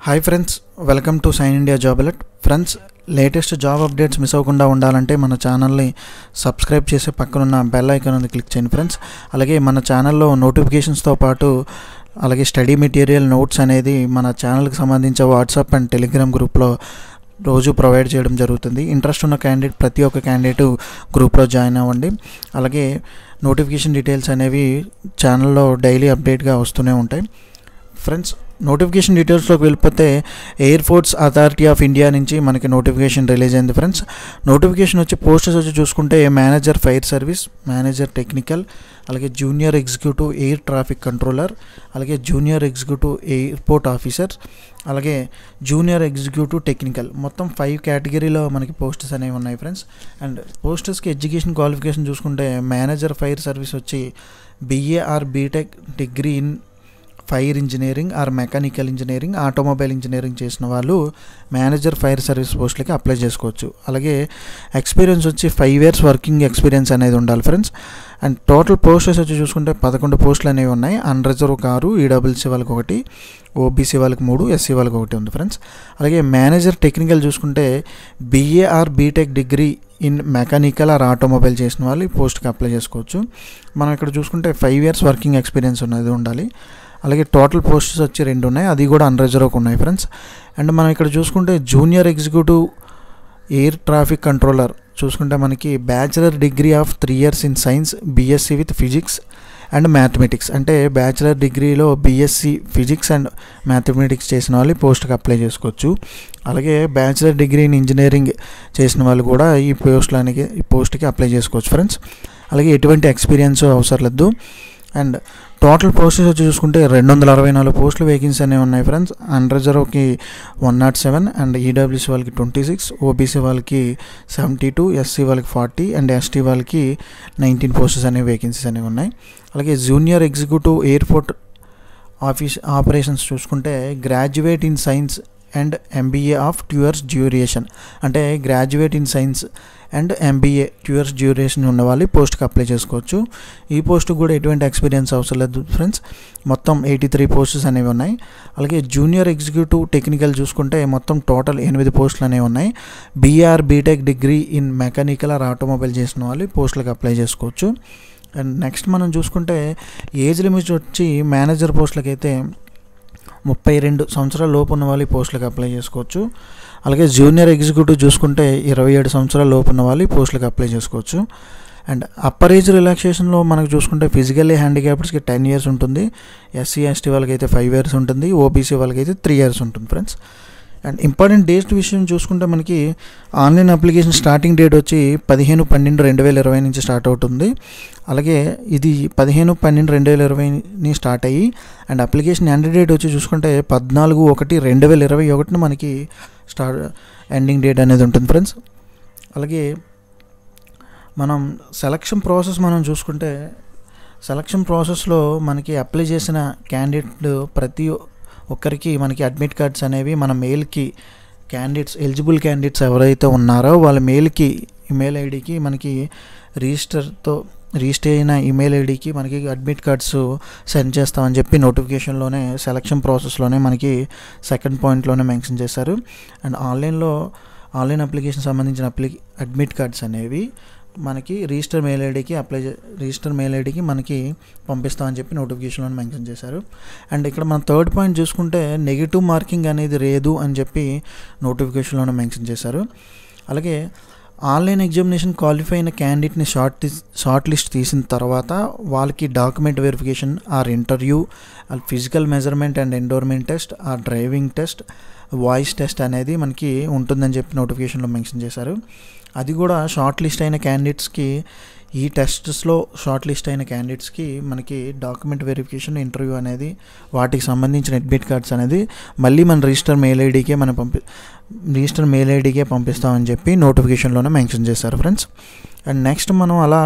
hi friends welcome to sign India job alert friends latest job updates miss అవ్వకుండా ఉండాలంటే మన ఛానల్ని subscribe చేసి పక్కనున్న బెల్ ఐకాన్ ఉంది క్లిక్ చేయండి ఫ్రెండ్స్ అలాగే మన ఛానల్లో నోటిఫికేషన్స్తో పాటు అలాగే స్టడీ మెటీరియల్ నోట్స్ అనేది మన ఛానల్కి సంబంధించిన వాట్సాప్ అండ్ టెలిగ్రామ్ గ్రూప్లో రోజు ప్రొవైడ్ చేయడం జరుగుతుంది ఇంట్రెస్ట్ ఉన్న క్యాండిడేట్ ప్రతి ఒక్క క్యాండిడేట్ గ్రూప్లో జాయిన్ అవ్వండి అలాగే నోటిఫికేషన్ డీటెయిల్స్ అనేవి ఛానల్లో డైలీ అప్డేట్గా వస్తూనే ఉంటాయి ఫ్రెండ్స్ నోటిఫికేషన్ డీటెయిల్స్లోకి వెళ్ళిపోతే air force authority of India నుంచి మనకి నోటిఫికేషన్ రిలీజ్ అయింది ఫ్రెండ్స్ నోటిఫికేషన్ వచ్చి పోస్టర్స్ వచ్చి చూసుకుంటే manager fire service manager technical అలాగే junior executive air traffic controller అలాగే జూనియర్ ఎగ్జిక్యూటివ్ ఎయిర్పోర్ట్ ఆఫీసర్ అలాగే జూనియర్ ఎగ్జిక్యూటివ్ టెక్నికల్ మొత్తం ఫైవ్ కేటగిరీలో మనకి పోస్టర్స్ అనేవి ఉన్నాయి ఫ్రెండ్స్ అండ్ పోస్టర్స్కి ఎడ్యుకేషన్ క్వాలిఫికేషన్ చూసుకుంటే మేనేజర్ ఫైర్ సర్వీస్ వచ్చి BA or BTech degree in fire engineering or mechanical engineering automobile engineering చేసిన వాళ్ళు మేనేజర్ ఫైర్ సర్వీస్ పోస్టులకి అప్లై చేసుకోవచ్చు అలాగే ఎక్స్పీరియన్స్ వచ్చి ఫైవ్ ఇయర్స్ వర్కింగ్ ఎక్స్పీరియన్స్ అనేది ఉండాలి ఫ్రెండ్స్ అండ్ టోటల్ పోస్టర్స్ వచ్చి చూసుకుంటే పదకొండు పోస్టులు అనేవి ఉన్నాయి అన్రిజర్వ్ కారు ఈడబ్ల్యూసీ వాళ్ళకి ఒకటి ఓబీసీ వాళ్ళకి మూడు ఎస్సీ వాళ్ళకి ఒకటి ఉంది ఫ్రెండ్స్ అలాగే మేనేజర్ టెక్నికల్ చూసుకుంటే BA or BTech degree in mechanical or automobile చేసిన వాళ్ళు ఈ పోస్ట్కి అప్లై చేసుకోవచ్చు మనం ఇక్కడ చూసుకుంటే ఫైవ్ ఇయర్స్ వర్కింగ్ ఎక్స్పీరియన్స్ ఉన్నది ఉండాలి అలాగే టోటల్ పోస్టర్స్ వచ్చి రెండు ఉన్నాయి అది కూడా అన్రిజర్వ్కి ఉన్నాయి ఫ్రెండ్స్ అండ్ మనం ఇక్కడ చూసుకుంటే junior executive air traffic controller చూసుకుంటే మనకి bachelor degree of three years in science BSc with physics and mathematics అంటే బ్యాచిలర్ డిగ్రీలో బీఎస్సీ ఫిజిక్స్ అండ్ మ్యాథమెటిక్స్ చేసిన వాళ్ళు ఈ పోస్ట్కి అప్లై చేసుకోవచ్చు అలాగే బ్యాచిలర్ డిగ్రీ ఇన్ ఇంజనీరింగ్ చేసిన వాళ్ళు కూడా ఈ పోస్టులకి ఈ పోస్ట్కి అప్లై చేసుకోవచ్చు ఫ్రెండ్స్ అలాగే ఎటువంటి ఎక్స్పీరియన్స్ అవసరం లేదు అండ్ టోటల్ పోస్టెస్ వచ్చి చూసుకుంటే రెండు వందల అరవై నాలుగు పోస్టులు వేకెన్సీ అనేవి ఉన్నాయి ఫ్రెండ్స్ అన్రిజర్వ్కి one nought seven and EWC వాళ్ళకి ట్వంటీ సిక్స్ ఓబీసీ వాళ్ళకి సెవెంటీ టూ ఎస్సీ వాళ్ళకి ఫార్టీ అండ్ ఎస్టీ వాళ్ళకి నైన్టీన్ పోస్టెస్ అనేవి వేకెన్సీస్ అనేవి ఉన్నాయి అలాగే junior executive airport office operations చూసుకుంటే graduate in science and MBA of two years duration అంటే graduate in science and MBA two years duration ఉన్న వాళ్ళు పోస్ట్కి అప్లై చేసుకోవచ్చు ఈ పోస్ట్ కూడా ఎటువంటి ఎక్స్పీరియన్స్ అవసరం లేదు ఫ్రెండ్స్ మొత్తం ఎయిటీ త్రీ పోస్టెస్ అనేవి ఉన్నాయి అలాగే జూనియర్ ఎగ్జిక్యూటివ్ టెక్నికల్ చూసుకుంటే మొత్తం టోటల్ ఎనిమిది పోస్టులు అనేవి ఉన్నాయి BE or BTech degree in mechanical or automobile చేసిన వాళ్ళు పోస్టులకు అప్లై చేసుకోవచ్చు అండ్ నెక్స్ట్ మనం చూసుకుంటే ఏజ్ లిమిట్ వచ్చి మేనేజర్ పోస్టులకి అయితే ముప్పై రెండు సంవత్సరాల లోపు ఉన్న వాళ్ళు ఈ పోస్టులకు అప్లై చేసుకోవచ్చు అలాగే జూనియర్ ఎగ్జిక్యూటివ్ చూసుకుంటే ఇరవై ఏడు సంవత్సరాల లోపు ఉన్న వాళ్ళు ఈ పోస్టులకు అప్లై చేసుకోవచ్చు అండ్ అప్పర్ ఏజ్ రిలాక్సేషన్లో మనకు చూసుకుంటే ఫిజికల్లీ హ్యాండిక్యాప్డ్స్కి టెన్ ఇయర్స్ ఉంటుంది ఎస్సీ ఎస్టీ వాళ్ళకి అయితే ఫైవ్ ఇయర్స్ ఉంటుంది ఓబీసీ వాళ్ళకి అయితే త్రీ ఇయర్స్ ఉంటుంది ఫ్రెండ్స్ అండ్ ఇంపార్టెంట్ డేట్ విషయం చూసుకుంటే మనకి ఆన్లైన్ అప్లికేషన్ స్టార్టింగ్ డేట్ వచ్చి పదిహేను పన్నెండు రెండు వేల ఇరవై నుంచి స్టార్ట్ అవుతుంది అలాగే ఇది పదిహేను పన్నెండు రెండు వేల ఇరవైని స్టార్ట్ అయ్యి అండ్ అప్లికేషన్ ఎండ్ డేట్ వచ్చి చూసుకుంటే పద్నాలుగు ఒకటి రెండు వేల ఇరవై ఒకటిన మనకి స్టార్ట్ ఎండింగ్ డేట్ అనేది ఉంటుంది ఫ్రెండ్స్ అలాగే మనం సెలక్షన్ ప్రాసెస్ మనం చూసుకుంటే సెలక్షన్ ప్రాసెస్లో మనకి అప్లై చేసిన క్యాండిడేట్ ప్రతి ఒక్కరికి మనకి అడ్మిట్ కార్డ్స్ అనేవి మన మెయిల్కి క్యాండిడేట్స్ ఎలిజిబుల్ క్యాండిడేట్స్ ఎవరైతే ఉన్నారో వాళ్ళ మెయిల్కి ఈమెయిల్ ఐడికి మనకి రిజిస్టర్తో రిజిస్టర్ అయిన ఈమెయిల్ ఐడికి మనకి అడ్మిట్ కార్డ్స్ సెండ్ చేస్తామని చెప్పి నోటిఫికేషన్లోనే సెలక్షన్ ప్రాసెస్లోనే మనకి సెకండ్ పాయింట్లోనే మెన్షన్ చేశారు అండ్ ఆన్లైన్లో ఆన్లైన్ అప్లికేషన్ సంబంధించిన అప్లి అడ్మిట్ కార్డ్స్ అనేవి మనకి రిజిస్టర్ మెయిల్ ఐడికి అప్లై రిజిస్టర్ మెయిల్ ఐడికి మనకి పంపిస్తామని చెప్పి నోటిఫికేషన్లో మెన్షన్ చేశారు అండ్ ఇక్కడ మన థర్డ్ పాయింట్ చూసుకుంటే నెగిటివ్ మార్కింగ్ అనేది లేదు అని చెప్పి నోటిఫికేషన్లోనే మెన్షన్ చేశారు అలాగే ఆన్లైన్ ఎగ్జామినేషన్ క్వాలిఫై అయిన క్యాండిడేట్ని షార్ట్ షార్ట్ లిస్ట్ తీసిన తర్వాత వాళ్ళకి document verification or interview physical measurement and endurance test ఆ డ్రైవింగ్ టెస్ట్ వాయిస్ టెస్ట్ అనేది మనకి ఉంటుందని చెప్పి నోటిఫికేషన్లో మెన్షన్ చేశారు అది కూడా షార్ట్ లిస్ట్ అయిన క్యాండిడేట్స్కి ఈ టెస్ట్స్లో షార్ట్ లిస్ట్ అయిన క్యాండిడేట్స్కి మనకి డాక్యుమెంట్ వెరిఫికేషన్ ఇంటర్వ్యూ అనేది వాటికి సంబంధించిన అడ్మిట్ కార్డ్స్ అనేది మళ్ళీ మన రిజిస్టర్ మెయిల్ ఐడికే మనం పంపి రిజిస్టర్ మెయిల్ ఐడికే పంపిస్తామని చెప్పి నోటిఫికేషన్లోనే మెన్షన్ చేశారు ఫ్రెండ్స్ అండ్ నెక్స్ట్ మనం అలా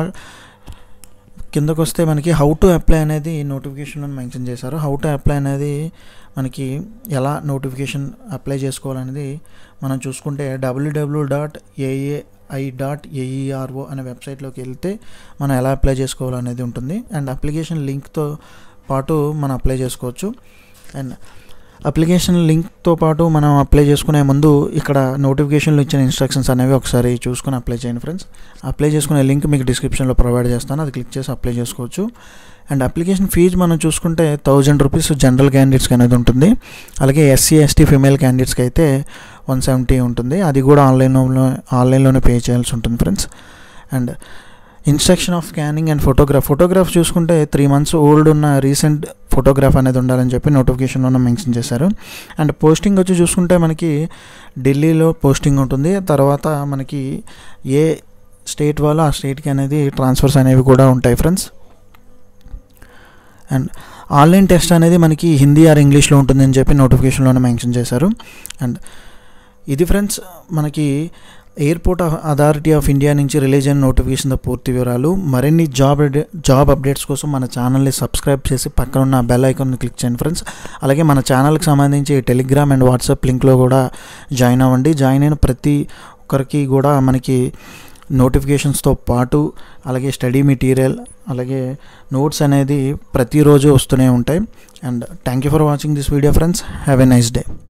కిందకు వస్తే మనకి హౌ టు అప్లై అనేది నోటిఫికేషన్లో మెన్షన్ చేశారు హౌ టు అప్లై అనేది మనకి ఎలా నోటిఫికేషన్ అప్లై చేసుకోవాలనేది మనం చూసుకుంటే WW dot AAI dot AERO అనే వెబ్సైట్లోకి వెళ్తే మనం ఎలా అప్లై చేసుకోవాలనేది ఉంటుంది అండ్ అప్లికేషన్ లింక్తో పాటు మనం అప్లై చేసుకోవచ్చు అండ్ అప్లికేషన్ లింక్తో పాటు మనం అప్లై చేసుకునే ముందు ఇక్కడ నోటిఫికేషన్లు ఇచ్చిన ఇన్స్ట్రక్షన్స్ అనేవి ఒకసారి చూసుకొని అప్లై చేయండి ఫ్రెండ్స్ అప్లై చేసుకునే లింక్ మీకు డిస్క్రిప్షన్లో ప్రొవైడ్ చేస్తాను అది క్లిక్ చేసి అప్లై చేసుకోవచ్చు అండ్ అప్లికేషన్ ఫీజు మనం చూసుకుంటే థౌజండ్ రూపీస్ జనరల్ క్యాండిడేట్స్కి అనేది ఉంటుంది అలాగే ఎస్సీ ఎస్టీ ఫిమేల్ క్యాండిడేట్స్కి అయితే వన్ సెవెంటీ ఉంటుంది అది కూడా ఆన్లైన్లో ఆన్లైన్లోనే పే చేయాల్సి ఉంటుంది friends and instruction of scanning and photograph photograph చూసుకుంటే త్రీ మంత్స్ ఓల్డ్ ఉన్న రీసెంట్ ఫోటోగ్రాఫ్ అనేది ఉండాలని చెప్పి నోటిఫికేషన్లోనే మెన్షన్ చేశారు అండ్ పోస్టింగ్ వచ్చి చూసుకుంటే మనకి ఢిల్లీలో పోస్టింగ్ ఉంటుంది తర్వాత మనకి ఏ స్టేట్ వాళ్ళు ఆ స్టేట్కి అనేది ట్రాన్స్ఫర్స్ అనేవి కూడా ఉంటాయి ఫ్రెండ్స్ అండ్ ఆన్లైన్ టెస్ట్ అనేది మనకి హిందీ ఆర్ ఇంగ్లీష్లో ఉంటుందని చెప్పి నోటిఫికేషన్లోనే మెన్షన్ చేశారు అండ్ ఇది ఫ్రెండ్స్ మనకి ఎయిర్పోర్ట్ అథారిటీ ఆఫ్ ఇండియా నుంచి రిలీజ్ అయిన నోటిఫికేషన్ పూర్తి వివరాలు మరిన్ని జాబ్ జాబ్ అప్డేట్స్ కోసం మన ఛానల్ని సబ్స్క్రైబ్ చేసి పక్కన ఉన్న బెల్ ఐకాన్ని క్లిక్ చేయండి ఫ్రెండ్స్ అలాగే మన ఛానల్కి సంబంధించి టెలిగ్రామ్ అండ్ వాట్సాప్ లింక్లో కూడా జాయిన్ అవ్వండి జాయిన్ అయిన ప్రతి ఒక్కరికి కూడా మనకి నోటిఫికేషన్స్తో పాటు అలాగే స్టడీ మెటీరియల్ అలాగే నోట్స్ అనేది ప్రతిరోజు వస్తూనే ఉంటాయి and thank you for watching this video friends have a nice day